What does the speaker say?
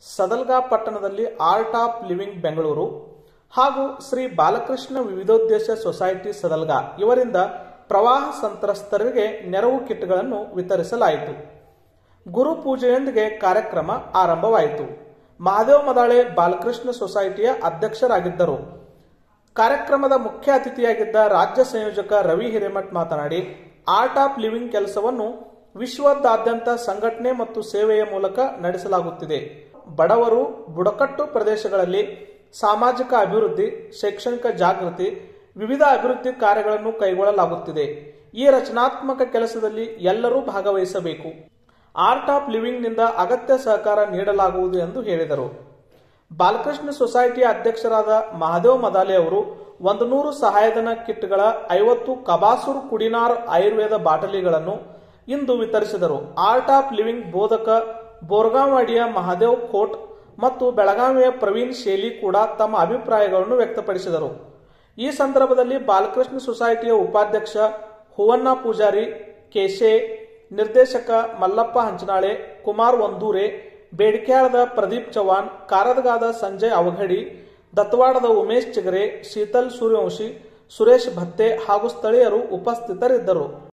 ಸದಲ್ಗಾ ಪಟ್ಟಣದಲ್ಲಿ art of living Bengaluru ಹಾಗೂ ಶ್ರೀ ಬಾಲಕೃಷ್ಣ ವಿವಿಧೋದ್ದೇಶ ಸೊಸೈಟಿ ಸದಲ್ಗಾ ಇವರಿಂದ ಪ್ರವಾಹ ಸಂತ್ರಸ್ತರಿಗೆ ನೆರವು ಕಿಟ್ಗಳನ್ನು ವಿತರಿಸಲಾಯಿತು ಗುರು ಪೂಜೆಯೊಂದಿಗೆ ಕಾರ್ಯಕ್ರಮ ಆರಂಭವಾಯಿತು ಮಹಾದೇವ ಮದಾಳೆ ಬಾಲಕೃಷ್ಣ ಸೊಸೈಟಿಯ ಅಧ್ಯಕ್ಷರಾಗಿದ್ದರು ಕಾರ್ಯಕ್ರಮದ ಮುಖ್ಯ ಅತಿಥಿಯಾಗಿದ್ದ ರಾಜ್ಯ ಸಂಯೋಜಕ ರವಿ ಹಿರೇಮಠ್ ಮಾತನಾಡಿ ಆರ್ಟ್ ಆಫ್ ಲಿವಿಂಗ್ ಕೆಲಸವನ್ನು ವಿಶ್ವದಾದ್ಯಂತ ಸಂಘಟನೆ ಮತ್ತು ಸೇವೆಯ ಮೂಲಕ ನಡೆಸಲಾಗುತ್ತಿದೆ ಬಡವರು ಬುಡಕಟ್ಟು ಪ್ರದೇಶಗಳಲ್ಲಿ ಸಾಮಾಜಿಕ ಅಭಿವೃದ್ಧಿ ಶೈಕ್ಷಣಿಕ ಜಾಗೃತಿ ವಿವಿಧ ಅಭಿವೃದ್ಧಿ ಕಾರ್ಯಗಳನ್ನು ಕೈಗೊಳ್ಳಲಾಗುತ್ತಿದೆ ಈ ರಚನಾತ್ಮಕ ಕೆಲಸದಲ್ಲಿ ಎಲ್ಲರೂ ಭಾಗವಹಿಸಬೇಕು ಆರ್ಟ್ ಆಫ್ ಲಿವಿಂಗ್ನಿಂದ ಅಗತ್ಯ ಸಹಕಾರ ನೀಡಲಾಗುವುದು ಎಂದು ಹೇಳಿದರು ಬಾಲಕೃಷ್ಣ ಸೊಸೈಟಿಯ ಅಧ್ಯಕ್ಷರಾದ ಮಹಾದೇವ್ ಮದಾಲೆ ಅವರು ಒಂದು ನೂರು ಸಹಾಯಧನ ಕಿಟ್ಗಳ ಐವತ್ತು ಕಬಾಸೂರು ಕುಡಿನಾರ್ ಆಯುರ್ವೇದ ಬಾಟಲಿಗಳನ್ನು ಇಂದು ವಿತರಿಸಿದರು ಆರ್ಟ್ ಆಫ್ ಲಿವಿಂಗ್ ಬೋಧಕ ಬೋರ್ಗಾಂವಾಡಿಯ ಮಹಾದೇವ್ ಕೋಟ್ ಮತ್ತು ಬೆಳಗಾವಿಯ ಪ್ರವೀಣ್ ಶೇಲಿ ಕೂಡ ತಮ್ಮ ಅಭಿಪ್ರಾಯಗಳನ್ನು ವ್ಯಕ್ತಪಡಿಸಿದರು ಈ ಸಂದರ್ಭದಲ್ಲಿ ಬಾಲಕೃಷ್ಣ ಸೊಸೈಟಿಯ ಉಪಾಧ್ಯಕ್ಷ ಹೂವಣ್ಣ ಪೂಜಾರಿ ಕೇಶೆ ನಿರ್ದೇಶಕ ಮಲ್ಲಪ್ಪ ಹಂಚನಾಳೆ ಕುಮಾರ್ ಒಂದೂರೆ ಬೇಡಿಕ್ಯಾಳದ ಪ್ರದೀಪ್ ಚವಾಣ್ ಕಾರದಗಾದ ಸಂಜಯ್ ಅವಘಡಿ ದತ್ವಾಡದ ಉಮೇಶ್ ಚಿಗರೆ ಶೀತಲ್ ಸೂರ್ಯವಂಶಿ ಸುರೇಶ್ ಭತ್ತೆ ಹಾಗೂ ಸ್ಥಳೀಯರು ಉಪಸ್ಥಿತರಿದ್ದರು